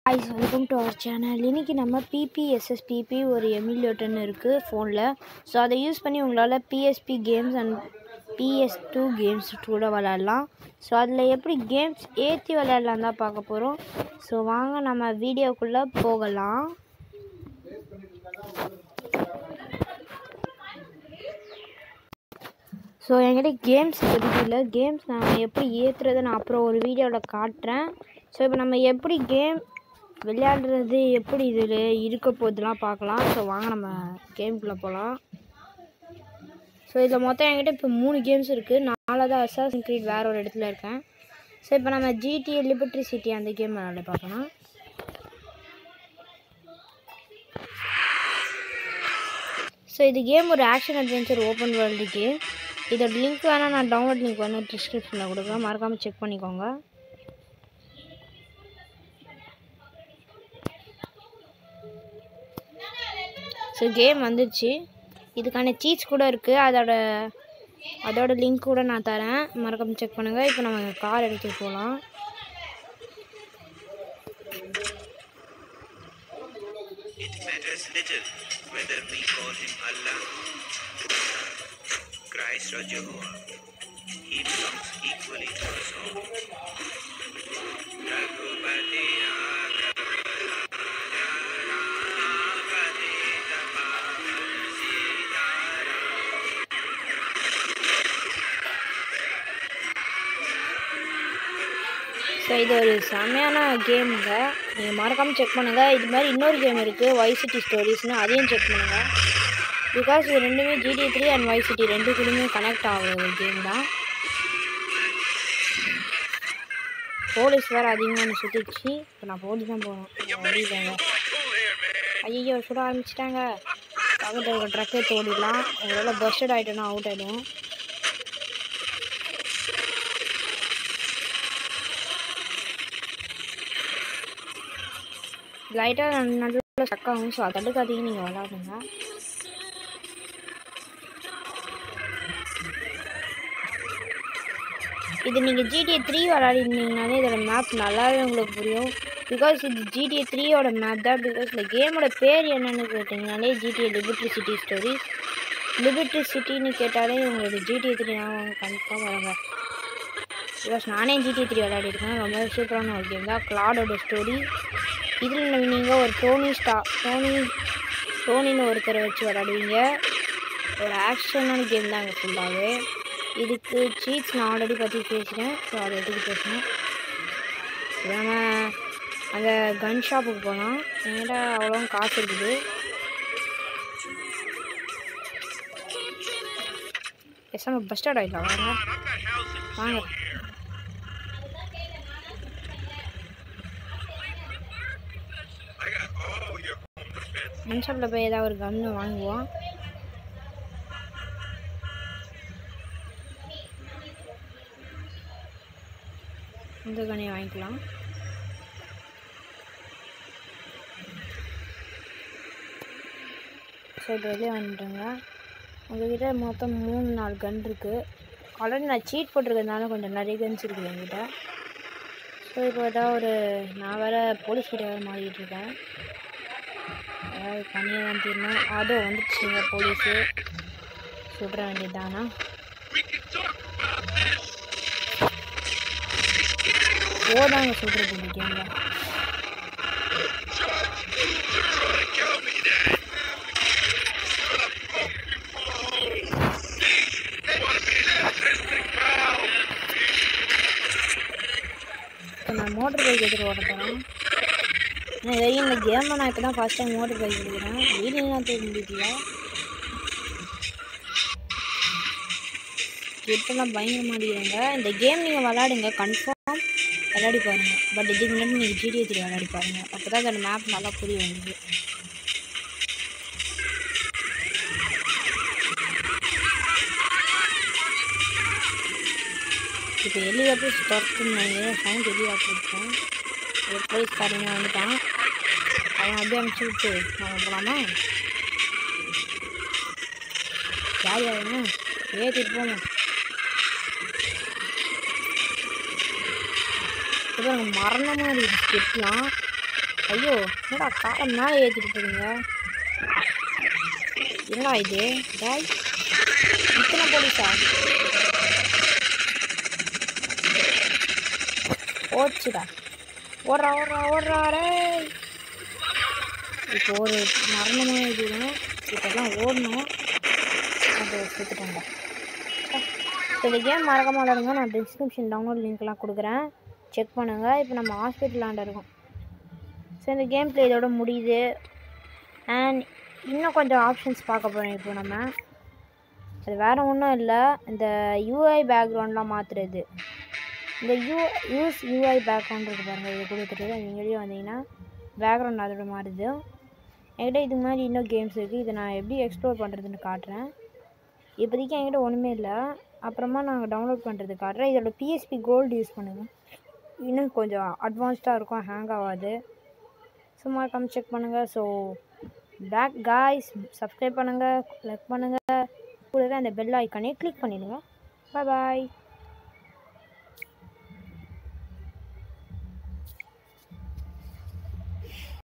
ஹாய்ஸ் welcome to our channel இன்றைக்கி நம்ம பிபிஎஸ்எஸ்பிபி ஒரு எமிலியோட்டர்னு இருக்குது ஃபோனில் ஸோ அதை யூஸ் பண்ணி உங்களால் PSP games and PS two games கூட விளையாடலாம் ஸோ அதில் எப்படி கேம்ஸ் ஏற்றி விளையாடலாம் தான் பார்க்க போகிறோம் ஸோ வாங்க நம்ம வீடியோக்குள்ளே போகலாம் ஸோ என்கிட்ட கேம்ஸ் இப்போதைக்கு இல்லை கேம்ஸ் நான் எப்படி ஏற்றுறதை நான் அப்புறம் ஒரு வீடியோவில் காட்டுறேன் ஸோ இப்போ நம்ம எப்படி கேம் விளையாடுறது எப்படி இதில் இருக்க போகுதுலாம் பார்க்கலாம் ஸோ வாங்க நம்ம கேம்குள்ளே போகலாம் ஸோ இதில் மொத்தம் என்கிட்ட இப்போ மூணு கேம்ஸ் இருக்குது நாலாவது அசாசன் க்ரீட் வேறு ஒரு இடத்துல இருக்கேன் ஸோ இப்போ நம்ம ஜிடிஏ லிபர்ட்ரி சிட்டி அந்த கேம் விளையாட பார்க்கலாம் ஸோ இது கேம் ஒரு action adventure open world game இதோட லிங்க் வேணால் நான் டவுன்லோட் லிங்க் வேணால் டிஸ்கிரிப்ஷனில் கொடுக்குறேன் மறக்காமல் செக் பண்ணிக்கோங்க ஸோ கேம் வந்துடுச்சு இதுக்கான சீட்ஸ் கூட இருக்குது அதோட அதோட லிங்க் கூட நான் தரேன் மறக்காமல் செக் பண்ணுங்கள் இப்போ நம்ம கார் எடுத்துகிட்டு போகலாம் It matters little whether we call him Allah, Christ, or Jehovah. He belongs equally to us all. Raghupati so இது ஒரு செம்மையான கேமுங்க நீங்கள் மறக்காமல் செக் பண்ணுங்கள் இது மாதிரி இன்னொரு கேம் இருக்குது வைசிட்டி ஸ்டோரிஸ்னு அதையும் செக் பண்ணுங்கள் பிகாஸ் இது ரெண்டுமே ஜிடி த்ரீ அண்ட் வைசிட்டி ரெண்டு கூடயுமே கனெக்ட் ஆகுற ஒரு கேம் தான் போலீஸ் வேறு அதிகமாக சுற்றிடுச்சு இப்போ நான் போலீஸ் தான் போகணும் ஓடிட்டாங்க ஐயோ சுட ஆரம்பிச்சிட்டாங்க பக்கத்தில் இருக்க ட்ரக்கே தோடிடலாம் ஒருவேளை பஸ்டட் ஆகிட்டோன்னா அவுட் ஆகிடும் லைட்டாக நல்லா ஸ்டக் ஆகும் ஸோ அதை தடுக்காதீங்க நீங்கள் விளாடுங்க இது நீங்கள் ஜிடிஏ த்ரீ விளாடிருந்தீங்கனாலே இதோட மேப் நல்லாவே உங்களுக்கு புரியும் பிகாஸ் இது ஜிடிஏ த்ரீயோட மேப் தான் பிகாஸ் இந்த கேமோட பேர் என்னென்னு கேட்டிங்கனாலே GTA liberty city stories liberty சிட்டின்னு கேட்டாலே உங்களோட ஜிடிஏ த்ரீ நான் கன்ஃபார்ம் வருங்க பிகாஸ் நானே ஜிடிஏ த்ரீ விளையாடிருக்கேன் ரொம்ப சூப்பரான ஒரு கேம் தான் கிளாடோட ஸ்டோரி இதில் நீங்கள் ஒரு டோனி ஸ்டா டோனி டோனின்னு ஒருத்தரை வச்சு விளாடுவீங்க ஒரு ஆக்ஷனான கேம் தான் அங்கே ஃபுல்லாகவே இதுக்கு சீட்ஸ் நான் ஆல்ரெடி பற்றி பேசுகிறேன் ஸோ அதை எடுத்து பேசுகிறேன் நம்ம அந்த கன் ஷாப்புக்கு போகலாம் என்கிட்ட அவ்வளோ காசு இருக்குது பேசாமல் பஸ் ஸ்டாண்ட் ஆகிடலாம் வாங்க வாங்க கன் ஷாப்பில் போய் ஏதாவது ஒரு கன்று வாங்குவோம் இந்த கன்னையை வாங்கிக்கலாம் ஸோ இது வெளியே வந்துட்டுங்க உங்ககிட்ட மொத்தம் மூணு நாலு கன் இருக்குது ஆல்ரெடி நான் சீட் போட்டிருக்கிறதுனால கொஞ்சம் நிறைய கன்ஸ் இருக்குது என்கிட்ட ஸோ இப்போ ஏதாவது ஒரு நான் வேறு போலீஸ் கிட்ட வேறு மாறிக்கிட்டு இருக்கேன் ஏதாவது பண்ணியே தான் தீரணும் அதோ வந்துடுச்சுங்க போலீஸு சுடுற வேண்டியதானா ஓதாங்க சுடுறது இந்த கேமில் இப்போ நான் மோட்டர் பைக் எடுத்துகிட்டு ஓட போகிறேன் ஏன்னா வரையும் இந்த கேமை நான் இப்போ தான் ஃபஸ்ட் டைம் மோட்டர் பைக் எடுக்கிறேன் வீடியோலாம் தெரிஞ்சுக்கல கிட்டலாம் பயங்கர மாட்டேங்கிறாங்க இந்த கேம் நீங்கள் விளாடுங்க கன்ஃபார்ம் விளையாடி பாருங்கள் பட் இதுக்கு முன்னாடி நீங்கள் ஜிடிஏ த்ரீ விளையாடி பாருங்கள் அப்போ தான் அதோட மேப் நல்லா புரியும் உங்களுக்கு இப்போ ஹெலிகாப்டர் துரத்துன்னு நினைக்கிறேன் சவுண்ட் ஹெலிகாப்டர் இருக்கும் ஒரு போலீஸ்காரங்க வந்துட்டான் அவன் அப்படியே அனுப்பிச்சி விட்டு அவன் போகலாமா யார் யாருங்க ஏற்றிட்டு போங்க இப்போ மரணமாக இருக்குது ஸ்டெப்லாம் ஐயோ என்னடா காரை மேலே ஏற்றிட்டு போறீங்க என்னடா இது டேய் இத்தனை போலீஸா ஓச்சுடா ஓடுறா ஓடுறா ஓடுறா டேய் இப்போ ஒரு மரணமான இதுவும் இப்போல்லாம் ஓடணும் அது செத்துட்டேன்டா ஸோ இந்த கேம் மறக்காம விளாடுங்க நான் டிஸ்கிரிப்ஷன் டவுன்லோட் லிங்க்லாம் கொடுக்குறேன் செக் பண்ணுங்கள் இப்போ நம்ம ஹாஸ்பிட்டலாண்ட இருக்கோம் ஸோ இந்த கேம் ப்ளே இதோட முடியுது அண்ட் இன்னும் கொஞ்சம் ஆப்ஷன்ஸ் பார்க்க போகிறோம் இப்போ நம்ம அது வேறு ஒன்றும் இல்லை இந்த யூஐ பேக்ரவுண்ட்லாம் மாற்றுறது இந்த யூ யூஸ் யூஐ பேக்ரவுண்ட் இருக்கு பாருங்கள் இதை கொடுத்துட்டு நீங்கள் வெளியே வந்தீங்கன்னா பேக்ரவுண்ட் அதோட மாறுது என்கிட்ட இது மாதிரி இன்னும் கேம்ஸ் இருக்குது இதை நான் எப்படி எக்ஸ்ப்ளோர் பண்ணுறதுன்னு காட்டுறேன் இப்போதைக்கு என்கிட்ட ஒன்றுமே இல்லை அப்புறமா நாங்கள் டவுன்லோட் பண்ணுறது காட்டுறேன் இதோட பிஎஸ்பி கோல்டு யூஸ் பண்ணுங்கள் இன்னும் கொஞ்சம் அட்வான்ஸ்டாக இருக்கும் ஹேங் ஆகாது சும்மா கம் செக் பண்ணுங்கள் ஸோ பேக் காய்ஸ் சப்ஸ்கிரைப் பண்ணுங்கள் லைக் பண்ணுங்கள் கூடவே அந்த பெல் ஐக்கானே கிளிக் பண்ணிடுங்க பாய்